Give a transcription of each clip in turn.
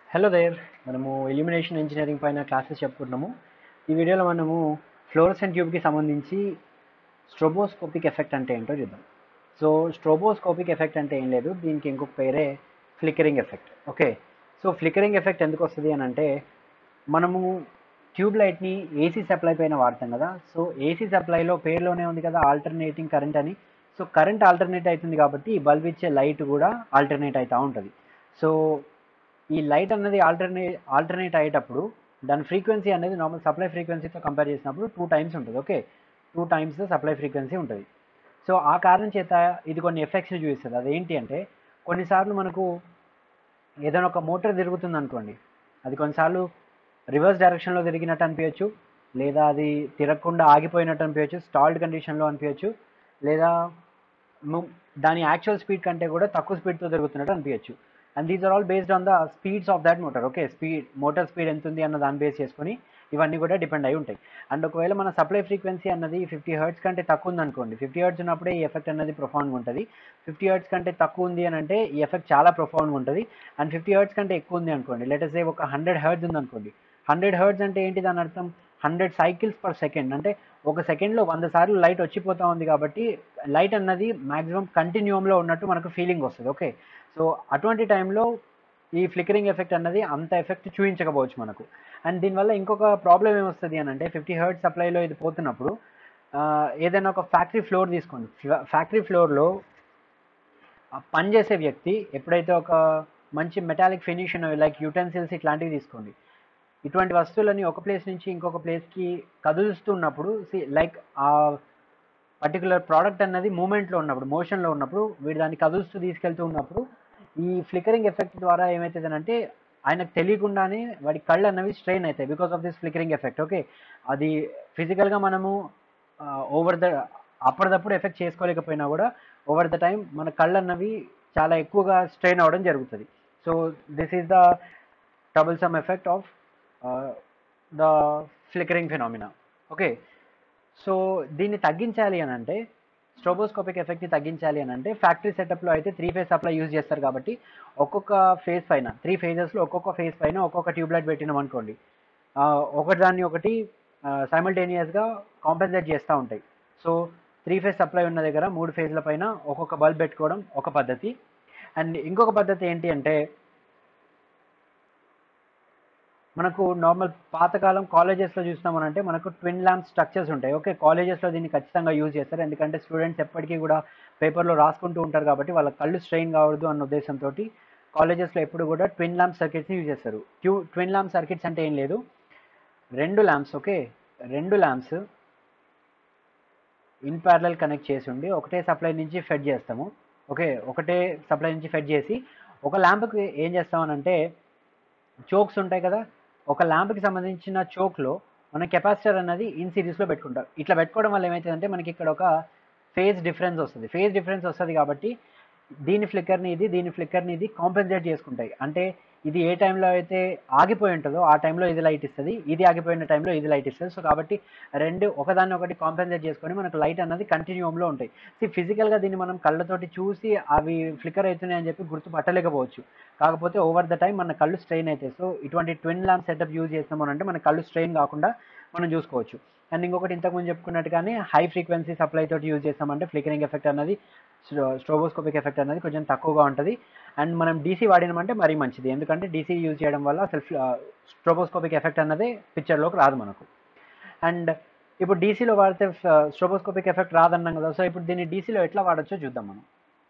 hello there మనము illumination engineering పైన classes చెప్పుకుంటున్నాము ఈ వీడియోలో మనము ఫ్లోరసెంట్ ట్యూబ్కి సంబంధించి స్ట్రోబోస్కోపిక్ ఎఫెక్ట్ అంటే ఏంటో చూద్దాం సో స్ట్రోబోస్కోపిక్ ఎఫెక్ట్ అంటే ఏం లేదు దీనికి ఇంకొక పేరే flickering effect okay so flickering effect ఎందుకు వస్తుంది అని అంటే మనము ట్యూబ్ లైట్ని ఏసీ సప్లై పైన వాడతాం కదా సో ఏసీ సప్లైలో పేరులోనే ఉంది కదా ఆల్టర్నేటింగ్ కరెంట్ అని సో కరెంట్ ఆల్టర్నేట్ అవుతుంది కాబట్టి ఈ బల్బ్ ఇచ్చే లైట్ కూడా ఆల్టర్నేట్ అవుతూ ఉంటుంది సో ఈ లైట్ అన్నది ఆల్టర్నే ఆల్టర్నేట్ అయ్యేటప్పుడు దాని ఫ్రీక్వెన్సీ అనేది నార్మల్ సప్లై ఫ్రీక్వెన్సీతో కంపేర్ చేసినప్పుడు టూ టైమ్స్ ఉంటుంది okay two times supply frequency ఉంటుంది సో ఆ కారణం చేత ఇది కొన్ని ఎఫెక్ట్స్ని చూపిస్తుంది అదేంటి అంటే కొన్నిసార్లు మనకు ఏదైనా ఒక మోటార్ తిరుగుతుంది అనుకోండి అది కొన్నిసార్లు రివర్స్ డైరెక్షన్లో తిరిగినట్టు అనిపించచ్చు లేదా అది తిరగకుండా ఆగిపోయినట్టు అనిపించచ్చు స్టాల్డ్ కండిషన్లో అనిపించచ్చు లేదా ము- దాని యాక్చువల్ స్పీడ్ కంటే కూడా తక్కువ స్పీడ్తో తిరుగుతున్నట్టు అనిపించచ్చు and these are all based on the speeds of that motor okay speed motor speed ఎంత ఉంది అన్న దాన్ని బేస్ చేసుకొని ఇవన్నీ కూడా డిపెండ్ అయి ఉంటాయి అండ్ ఒకవేళ మన సప్లై ఫ్రీక్వెన్సీ అన్నది ఫిఫ్టీ హర్ట్స్ కంటే తక్కువ ఉంది అనుకోండి ఫిఫ్టీ హర్ట్స్ ఉన్నప్పుడే ఈ ఎఫెక్ట్ అనేది ప్రొఫౌండ్గా ఉంటుంది ఫిఫ్టీ హర్ట్స్ కంటే తక్కువ ఉంది అని అంటే ఈ ఎఫెక్ట్ చాలా ప్రొఫౌండ్గా ఉంటుంది అండ్ ఫిఫ్టీ హర్ట్స్ కంటే ఎక్కువ ఉంది అనుకోండి లెటర్స్ ఏ ఒక హండ్రెడ్ హర్ట్స్ ఉంది అనుకోండి హండ్రెడ్ హర్ట్స్ అంటే ఏంటి దాని అర్థం హండ్రెడ్ సైకిల్స్ పర్ సెకండ్ అంటే ఒక సెకండ్లో వంద సార్లు లైట్ వచ్చిపోతా ఉంది కాబట్టి లైట్ అన్నది మాక్సిమం కంటిన్యూమ్లో ఉన్నట్టు మనకు ఫీలింగ్ వస్తుంది ఓకే సో అటువంటి టైంలో ఈ ఫ్లికరింగ్ ఎఫెక్ట్ అన్నది అంత ఎఫెక్ట్ చూపించకపోవచ్చు మనకు అండ్ దీనివల్ల ఇంకొక ప్రాబ్లం ఏమొస్తుంది అని అంటే ఫిఫ్టీ హర్ట్ సప్లైలో ఇది పోతున్నప్పుడు ఆ, ఏదైనా ఒక ఫ్యాక్టరీ ఫ్లోర్ తీసుకోండి ఫ్యాక్టరీ ఫ్లోర్లో పనిచేసే వ్యక్తి ఎప్పుడైతే ఒక మంచి మెటాలిక్ ఫినిష్ లైక్ యూటెన్సిల్స్ ఇట్లాంటివి తీసుకోండి ఇటువంటి వస్తువులని ఒక ప్లేస్ నుంచి ఇంకొక ప్లేస్కి కదులుస్తున్నప్పుడు లైక్ ఆ పర్టికులర్ ప్రోడక్ట్ అన్నది మూమెంట్లో ఉన్నప్పుడు మోషన్లో ఉన్నప్పుడు వీడు దాన్ని కదులుస్తూ తీసుకెళ్తూ ఉన్నప్పుడు ఈ ఫ్లికరింగ్ ఎఫెక్ట్ ద్వారా ఏమవుతుందనంటే ఆయనకు తెలియకుండానే వాడి కళ్ళు అన్నవి స్ట్రెయిన్ అవుతాయి because of this flickering effect okay అది ఫిజికల్గా మనము ఓవర్ ద అప్పటిదప్పుడు ఎఫెక్ట్ చేసుకోలేకపోయినా కూడా ఓవర్ ద టైం మన కళ్ళు అన్నవి చాలా ఎక్కువగా స్ట్రెయిన్ అవ్వడం జరుగుతుంది so this is the troublesome effect of uh, the flickering phenomena okay so దీన్ని తగ్గించాలి అని అంటే స్ట్రోబోస్కోపిక్ ఎఫెక్ట్ని తగ్గించాలి అని అంటే ఫ్యాక్టరీ సెటప్లో అయితే త్రీ ఫేజ్ సప్లై యూజ్ చేస్తారు కాబట్టి ఒక్కొక్క ఫేజ్ పైన త్రీ ఫేజెస్లో ఒక్కొక్క ఫేజ్ పైన ఒక్కొక్క ట్యూబ్లైట్ పెట్టినాం అనుకోండి ఆ, ఒకటి దాన్ని ఒకటి సైమల్టేనియస్గా కాంపెన్సేట్ చేస్తూ ఉంటాయి సో త్రీ ఫేజ్ సప్లై ఉన్న దగ్గర మూడు ఫేజ్ల పైన ఒక్కొక్క బల్బ్ పెట్టుకోవడం ఒక పద్ధతి అండ్ ఇంకొక పద్ధతి ఏంటి అంటే మనకు నార్మల్ పాతకాలం కాలేజెస్లో చూస్తామనంటే మనకు ట్విన్ ల్యాంప్ స్ట్రక్చర్స్ ఉంటాయి ఓకే కాలేజెస్లో దీన్ని ఖచ్చితంగా యూజ్ చేస్తారు ఎందుకంటే స్టూడెంట్స్ ఎప్పటికీ కూడా పేపర్లో రాసుకుంటూ ఉంటారు కాబట్టి వాళ్ళ కళ్ళు స్ట్రెయిన్ కావద్దు అన్న ఉద్దేశంతో కాలేజెస్లో ఎప్పుడు కూడా ట్విన్ ల్యాంప్ సర్కిట్స్ని యూజ్ చేస్తారు ట్యూ ట్విన్ ల్యాంప్ సర్కిట్స్ అంటే ఏం లేదు రెండు ల్యాంప్స్ ఓకే రెండు ల్యాంప్స్ ఇన్ ప్యారలల్ కనెక్ట్ చేసి ఉండి ఒకటే సప్లై నుంచి ఫెడ్ చేస్తాము ఓకే ఒకటే సప్లై నుంచి ఫెడ్ చేసి ఒక ల్యాంప్కి ఏం చేస్తామనంటే చోక్స్ ఉంటాయి కదా ఒక ల్యాంప్కి సంబంధించిన చోక్లో మన కెపాసిటర్ అన్నది ఇన్ సిరీస్లో పెట్టుకుంటాం ఇట్లా పెట్టుకోవడం వల్ల ఏమవుతుందంటే మనకి ఇక్కడ ఒక ఫేజ్ డిఫరెన్స్ వస్తుంది ఫేజ్ డిఫరెన్స్ వస్తుంది కాబట్టి దీని ఫ్లిక్కర్ని ఇది దీని ఫ్లిక్కర్ని ఇది కాంపెన్సేట్ చేసుకుంటాయి అంటే ఇది ఏ టైంలో అయితే ఆగిపోయి ఉంటుందో ఆ టైంలో ఇది లైట్ ఇస్తుంది ఇది ఆగిపోయిన టైంలో ఇది లైట్ ఇస్తుంది సో కాబట్టి రెండు ఒకదాన్ని ఒకటి కాంపెన్సేట్ చేసుకొని మనకు లైట్ అన్నది కంటిన్యూమ్లో ఉంటాయి సి ఫిజికల్గా దీన్ని మనం కళ్ళతోటి చూసి అవి ఫ్లిక్కర్ అవుతున్నాయి అని చెప్పి గుర్తుపట్టలేకపోవచ్చు కాకపోతే ఓవర్ ద టైం మన కళ్ళు స్ట్రెయిన్ అవుతాయి సో ఇటువంటి ట్విన్ ల్యాంప్ సెటప్ యూజ్ చేస్తామని అంటే మన కళ్ళు స్ట్రెయిన్ కాకుండా మనం చూసుకోవచ్చు అండ్ ఇంకొకటి ఇంతకుముందు చెప్పుకున్నట్టుగానే హై ఫ్రీక్వెన్సీ సప్లై తోటి యూజ్ చేస్తామంటే ఫ్లికరింగ్ ఎఫెక్ట్ అనేది స్ట్రోబోస్కోపిక్ ఎఫెక్ట్ అనేది కొంచెం తక్కువగా ఉంటుంది అండ్ మనం డీసీ వాడినామంటే మరీ మంచిది ఎందుకంటే డీసీ యూజ్ చేయడం వల్ల అసలు స్ట్రోబోస్కోపిక్ ఎఫెక్ట్ అన్నది పిక్చర్లోకి రాదు మనకు అండ్ ఇప్పుడు డీసీలో వాడితే స్ట్రోబోస్కోపిక్ ఎఫెక్ట్ రాదన్నాం కదా సో ఇప్పుడు దీన్ని డీసీలో ఎట్లా వాడచ్చో చూద్దాం మనం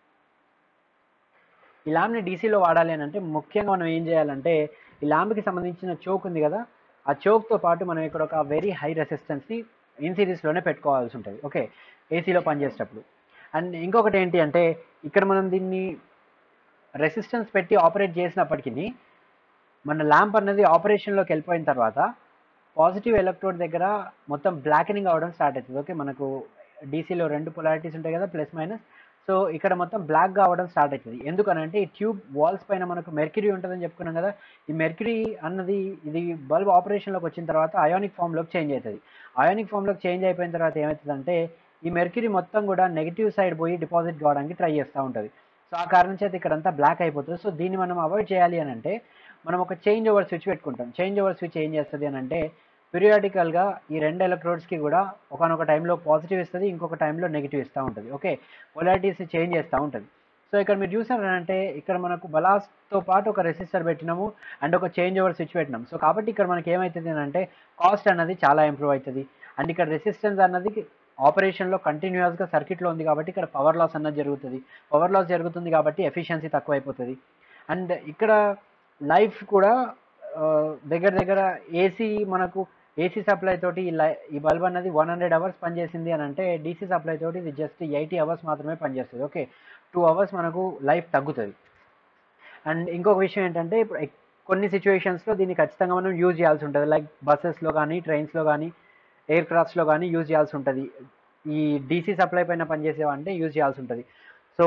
ఈ ల్యాంప్ని డీసీలో వాడాలి అని అంటే ముఖ్యంగా మనం ఏం చేయాలంటే ఈ ల్యాంప్కి సంబంధించిన చోక్ ఉంది కదా ఆ చోక్తో పాటు మనం ఇక్కడ ఒక వెరీ హై రెసిస్టెన్స్ని ఇన్ సిరీస్లోనే పెట్టుకోవాల్సి ఉంటుంది ఓకే ఏసీలో పనిచేసేటప్పుడు అండ్ ఇంకొకటి ఏంటి అంటే ఇక్కడ మనం దీన్ని రెసిస్టెన్స్ పెట్టి ఆపరేట్ చేసినప్పటికీ మన ల్యాంప్ అన్నది ఆపరేషన్లోకి వెళ్ళిపోయిన తర్వాత పాజిటివ్ ఎలక్ట్రోడ్ దగ్గర మొత్తం బ్లాకెనింగ్ అవ్వడం స్టార్ట్ అవుతుంది ఓకే మనకు డీసీలో రెండు పొలారిటీస్ ఉంటాయి కదా ప్లస్ మైనస్ సో ఇక్కడ మొత్తం బ్లాక్గా అవ్వడం స్టార్ట్ అవుతుంది ఎందుకనంటే ఈ ట్యూబ్ వాల్స్ పైన మనకు మెర్క్యూరీ ఉంటుందని చెప్పుకున్నాం కదా ఈ మెర్క్యూరీ అన్నది ఇది బల్బ్ ఆపరేషన్లోకి వచ్చిన తర్వాత అయానిక్ ఫామ్లోకి చేంజ్ అవుతుంది అయానిక్ ఫామ్లోకి చేంజ్ అయిపోయిన తర్వాత ఏమవుతుందంటే ఈ మెర్క్యూరీ మొత్తం కూడా నెగిటివ్ సైడ్ పోయి డిపాజిట్ కావడానికి ట్రై చేస్తూ ఉంటుంది సో ఆ కారణం చేత ఇక్కడంతా బ్లాక్ అయిపోతుంది సో దీన్ని మనం అవాయిడ్ చేయాలి అని అంటే మనం ఒక చేంజ్ ఓవర్ స్విచ్ పెట్టుకుంటాం చేంజ్ ఓవర్ స్విచ్ ఏం చేస్తుంది అని అంటే పీరియాడికల్గా ఈ రెండు ఎలక్ట్రోడ్స్కి కూడా ఒకనొక టైంలో పాజిటివ్ ఇస్తుంది ఇంకొక టైంలో నెగిటివ్ ఇస్తూ ఉంటుంది ఓకే పొలారిటీస్ చేంజ్ చేస్తూ ఉంటుంది సో ఇక్కడ మీరు చూసారంటే ఇక్కడ మనకు బలాస్తో పాటు ఒక రెసిస్టర్ పెట్టినాము అండ్ ఒక చేంజ్ ఓవర్ స్విచ్ పెట్టినాం సో కాబట్టి ఇక్కడ మనకి ఏమవుతుంది అంటే కాస్ట్ అన్నది చాలా ఇంప్రూవ్ అవుతుంది అండ్ ఇక్కడ రెసిస్టెన్స్ అన్నది ఆపరేషన్లో కంటిన్యూస్గా సర్క్యూట్లో ఉంది కాబట్టి ఇక్కడ పవర్ లాస్ అన్నది జరుగుతుంది పవర్ లాస్ జరుగుతుంది కాబట్టి ఎఫిషియన్సీ తక్కువ అయిపోతుంది అండ్ ఇక్కడ లైఫ్ కూడా ఆ, దగ్గర దగ్గర ఏసీ మనకు ఏసీ సప్లై తోటి ఈ లై ఈ బల్బ్ అన్నది వన్ హండ్రెడ్ అవర్స్ పనిచేసింది అని అంటే డీసీ సప్లై తోటి ఇది జస్ట్ ఎయిటీ అవర్స్ మాత్రమే పనిచేస్తుంది ఓకే టూ అవర్స్ మనకు లైఫ్ తగ్గుతుంది అండ్ ఇంకొక విషయం ఏంటంటే ఇప్పుడు ఎక్- కొన్ని సిచ్యువేషన్స్లో దీన్ని ఖచ్చితంగా మనం యూజ్ చేయాల్సి ఉంటుంది లైక్ బస్సెస్లో కానీ ట్రైన్స్లో కానీ ఎయిర్ క్రాఫ్ట్స్లో కానీ యూజ్ చేయాల్సి ఉంటుంది ఈ డీసీ సప్లై పైన పనిచేసేవంటే యూజ్ చేయాల్సి ఉంటుంది సో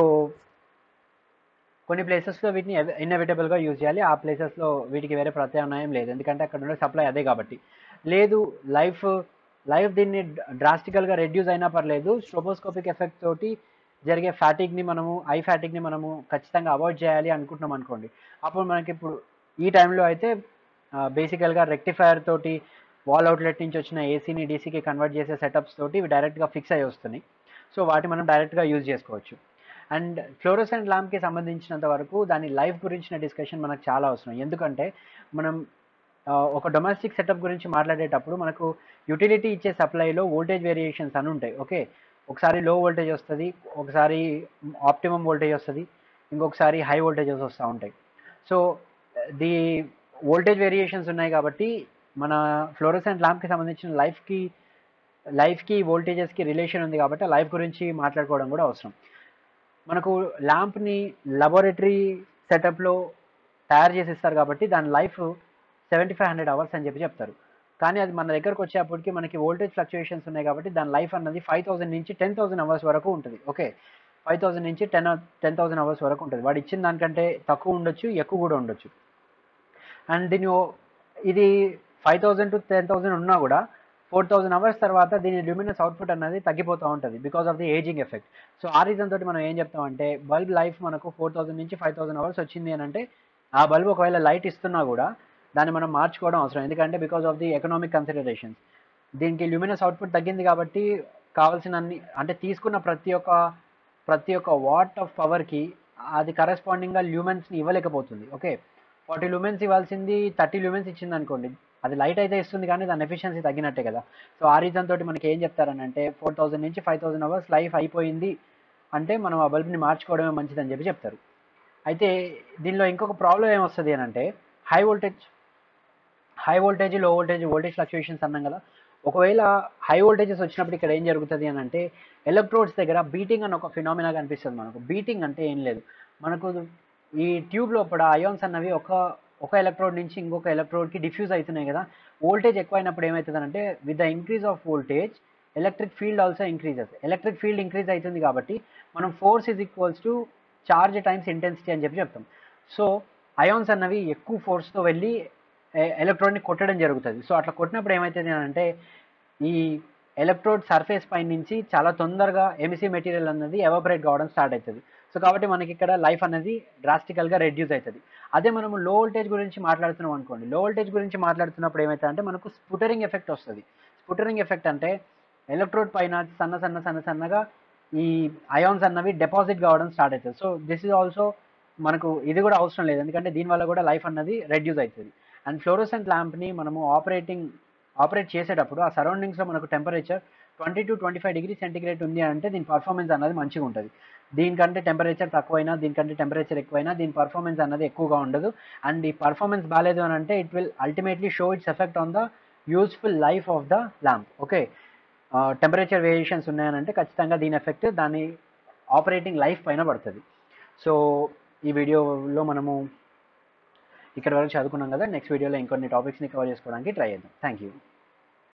కొన్ని ప్లేసెస్లో వీటిని ఇన్ఎవిటబుల్గా యూజ్ చేయాలి ఆ ప్లేసెస్లో వీటికి వేరే ప్రత్యామ్నాయం లేదు ఎందుకంటే అక్కడ ఉండే సప్లై అదే కాబట్టి లేదు లైఫ్ లైఫ్ దీన్ని డ్రాస్టికల్గా రెడ్యూస్ అయినా పర్లేదు స్ట్రోబోస్కోపిక్ ఎఫెక్ట్ తోటి జరిగే ఫ్యాటిక్ని మనము ఐ ఫ్యాటిక్ని మనము ఖచ్చితంగా అవాయిడ్ చేయాలి అనుకుంటున్నాం అనుకోండి అప్పుడు మనకి ఇప్పుడు ఈ టైంలో అయితే బేసికల్గా రెక్టిఫైయర్ తోటి వాల్ అవుట్లెట్ నుంచి వచ్చిన ఏసీని డీసీకి కన్వర్ట్ చేసే సెటప్స్ తోటి ఇవి డైరెక్ట్గా ఫిక్స్ అయ్యి వస్తున్నాయి సో వాటి మనం డైరెక్ట్గా యూజ్ చేసుకోవచ్చు అండ్ ఫ్లోరోసెంట్ ల్యాంప్కి సంబంధించినంత వరకు దాని లైఫ్ గురించిన డిస్కషన్ మనకు చాలా అవసరం ఎందుకంటే మనం ఆ, ఒక డొమెస్టిక్ సెటప్ గురించి మాట్లాడేటప్పుడు మనకు యూటిలిటీ ఇచ్చే సప్లైలో వోల్టేజ్ వేరియేషన్స్ అని ఉంటాయి ఓకే ఒకసారి లో వోల్టేజ్ వస్తుంది ఒకసారి ఆప్టిమం వోల్టేజ్ వస్తుంది ఇంకొకసారి హై వోల్టేజెస్ వస్తూ ఉంటాయి సో ది వోల్టేజ్ వేరియేషన్స్ ఉన్నాయి కాబట్టి మన ఫ్లోరోసెంట్ ల్యాంప్కి సంబంధించిన లైఫ్కి లైఫ్కి వోల్టేజెస్కి రిలేషన్ ఉంది కాబట్టి లైఫ్ గురించి మాట్లాడుకోవడం కూడా అవసరం మనకు ల్యాంప్ని లబొరేటరీ సెటప్లో తయారు చేసి ఇస్తారు కాబట్టి దాని life seventy five hundred hours అని చెప్పి చెప్తారు కానీ అది మన దగ్గరకు వచ్చేప్పటికి మనకి వోల్టేజ్ ఫ్లక్చుయేషన్స్ ఉన్నాయి కాబట్టి దాని లైఫ్ అన్నది ఫైవ్ థౌసండ్ నుంచి టెన్ థౌసండ్ అవర్స్ వరకు ఉంటుంది ఓకే ఫైవ్ థౌసండ్ నుంచి టెన్ టెన్ థౌసండ్ అవర్స్ వరకు ఉంటుంది వాడు ఇచ్చిన దానికంటే తక్కువ ఉండొచ్చు ఎక్కువ కూడా ఉండొచ్చు అండ్ దీని ఓ- ఇది five thousand to ten thousand ఉన్నా కూడా ఫోర్ థౌసండ్ అవర్స్ తర్వాత దీని ల్యూమినస్ అవుట్పుట్ అనేది తగ్గిపోతూ ఉంటుంది because of the ageing effect so ఆ రీజన్ తోటి మనం ఏం చెప్తామంటే బల్బ్ లైఫ్ మనకు ఫోర్ థౌసండ్ నుంచి ఫైవ్ థౌసండ్ అవర్స్ వచ్చింది అని అంటే ఆ బల్బ్ ఒకవేళ లైట్ ఇస్తున్నా కూడా దాన్ని మనం మార్చుకోవడం అవసరం ఎందుకంటే because of the economic considerations దీనికి ల్యూమినస్ అవుట్పుట్ తగ్గింది కాబట్టి కావాల్సిన అన్ని అంటే తీసుకున్న ప్రతి ఒక్క ప్రతి ఒక్క వాట్ ఆఫ్ పవర్కి అది కరెస్పాండింగ్గా ల్యూమెన్స్ని ఇవ్వలేకపోతుంది ఓకే ఫార్టీ లూమెన్స్ ఇవ్వాల్సింది థర్టీ లూమెన్స్ ఇచ్చింది అనుకోండి అది లైట్ అయితే ఇస్తుంది కానీ దాని ఎఫిషియన్సీ తగ్గినట్టే కదా సో ఆ రీజన్ తోటి మనకి ఏం చెప్తారని అంటే ఫోర్ థౌసండ్ నుంచి ఫైవ్ థౌసండ్ అవర్స్ లైఫ్ అయిపోయింది అంటే మనం ఆ బల్బ్ని మార్చుకోవడమే మంచిదని చెప్పి చెప్తారు అయితే దీనిలో ఇంకొక ప్రాబ్లం ఏమొస్తుంది అని అంటే high voltage high voltage low voltage voltage fluctuations అన్నాం కదా ఒకవేళ హై వోల్టేజెస్ వచ్చినప్పుడు ఇక్కడ ఏం జరుగుతుంది అని అంటే ఎలక్ట్రోడ్స్ దగ్గర బీటింగ్ అని ఒక ఫినామినా కనిపిస్తుంది మనకు బీటింగ్ అంటే ఏం లేదు మనకు ఈ ట్యూబ్ లోపల అయాన్స్ అన్నవి ఒక ఒక ఎలక్ట్రోడ్ నుంచి ఇంకొక ఎలక్ట్రోడ్కి డిఫ్యూజ్ అవుతున్నాయి కదా వోల్టేజ్ ఎక్కువ అయినప్పుడు ఏమవుతుంది అంటే with the increase of voltage electric field also increases electric field increase అవుతుంది కాబట్టి మనం force is equals to charge times intensity అని చెప్పి చెప్తాం సో అయాన్స్ అన్నవి ఎక్కువ ఫోర్స్తో వెళ్ళి ఎలక్ట్రోడ్ని కొట్టడం జరుగుతుంది సో అట్లా కొట్టినప్పుడు ఏమవుతుంది అని అంటే ఈ ఎలక్ట్రోడ్ సర్ఫేస్ పై నుంచి చాలా తొందరగా ఎమిసీ మెటీరియల్ అన్నది ఎవాపరేట్ కావడం స్టార్ట్ అవుతుంది సో కాబట్టి మనకి ఇక్కడ లైఫ్ అనేది డ్రాస్టికల్గా రెడ్యూస్ అవుతుంది అదే మనము లో వోల్టేజ్ గురించి మాట్లాడుతున్నాం అనుకోండి లో వోల్టేజ్ గురించి మాట్లాడుతున్నప్పుడు ఏమవుతుంది అంటే మనకు స్పుటరింగ్ ఎఫెక్ట్ వస్తుంది స్పుటరింగ్ ఎఫెక్ట్ అంటే ఎలక్ట్రోడ్ పైన సన్న సన్న సన్న సన్నగా ఈ అయాన్స్ అన్నవి డిపాజిట్ కావడం స్టార్ట్ అవుతుంది సో దిస్ ఇస్ ఆల్సో మనకు ఇది కూడా అవసరం లేదు ఎందుకంటే దీనివల్ల కూడా లైఫ్ అన్నది రెడ్యూస్ అవుతుంది అండ్ ఫ్లోరోసెంట్ ల్యాంప్ని మనము ఆపరేటింగ్ ఆపరేట్ చేసేటప్పుడు ఆ సరౌండింగ్స్లో మనకు temperature twenty to twenty five degree centigrade ఉంది అంటే దీని పర్ఫార్మెన్స్ అన్నది మంచిగా ఉంటుంది దీనికంటే టెంపరేచర్ తక్కువైనా దీనికంటే టెంపరేచర్ ఎక్కువైనా దీని పర్ఫార్మెన్స్ అన్నది ఎక్కువగా ఉండదు అండ్ ఈ పర్ఫార్మెన్స్ బాగాలేదు అని అంటే it will ultimately show its effect on the useful life of the lamp okay temperature variations ఉన్నాయనంటే ఖచ్చితంగా దీని ఎఫెక్ట్ దాని ఆపరేటింగ్ లైఫ్ పైన పడుతుంది సో ఈ వీడియోలో మనము ఇక్కడ వరకు చదువుకున్నాం కదా నెక్స్ట్ వీడియోలో ఇంకొన్ని టాపిక్స్ని కవర్ చేసుకోవడానికి ట్రై చేద్దాం థ్యాంక్ యూ